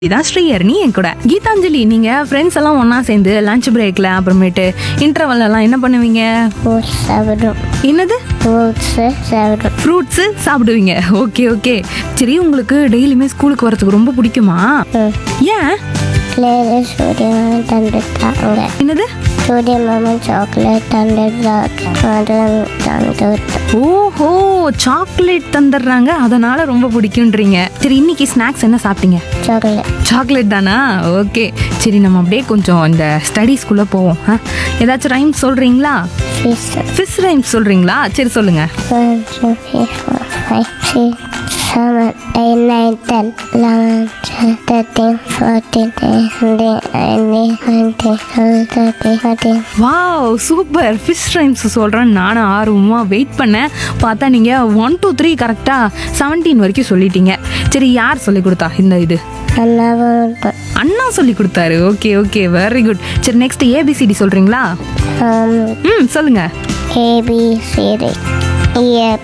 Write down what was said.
இதான் ஸ்ரீஹரணி என் கூட கீதாஞ்சலி நீங்க ஃப்ரெண்ட்ஸ் எல்லாம் ஒண்ணா சேர்ந்து லஞ்ச் பிரேக்ல அப்புறமேட்டு இன்டர்வல் எல்லாம் என்ன பண்ணுவீங்க ஃப்ரூட்ஸ் சாப்பிடும் என்னது ஃப்ரூட்ஸு சாப்பிடும் ஃப்ரூட்ஸு சாப்பிடுவீங்க ஓகே ஓகே சரி உங்களுக்கு டெய்லியுமே ஸ்கூலுக்கு வரதுக்கு ரொம்ப பிடிக்குமா ம் ஏன் பிள்ளைங்க சூரிய மாமன் தந்துட்டாங்க என்னது சூரிய மாமன் சாக்லேட் தந்துட்டாங்க அதெல்லாம் தந்து ஓஹோ சாக்லேட் தந்துடுறாங்க அதனால ரொம்ப பிடிக்குன்றீங்க சரி இன்னைக்கு ஸ்நாக்ஸ் என்ன சாப்பிட்டீங்க சாக்லேட் சாக்லேட் தானா ஓகே சரி நம்ம அப்படியே கொஞ்சம் இந்த ஸ்டடீஸ்குள்ளே போவோம் ஆ? ஏதாச்சும் ரைம் சொல்கிறீங்களா ஃபிஷ் ஃபிஷ் ரைம் சொல்கிறீங்களா சரி சொல்லுங்க one two three four five six seven eight nine ten eleven thirteen fourteen fifteen nineteen twenty thirty fourteen wow super fish rhymes சொல்கிறேன் நானும் ஆர்வமாக வெயிட் பண்ணேன் பார்த்தா நீங்கள் ஒன் டூ த்ரீ கரெக்டாக செவன்டீன் வரைக்கும் சொல்லிட்டீங்க சரி யார் சொல்லி கொடுத்தா இந்த இது நல்லாவும் இருக்கும் அண்ணா சொல்லி கொடுத்தாரு ஓகே ஓகே வெரி குட் சரி நெக்ஸ்ட் ஏபிசிடி சொல்கிறீங்களா ம் சொல்லுங்கள் ஏபிசிடி ஏ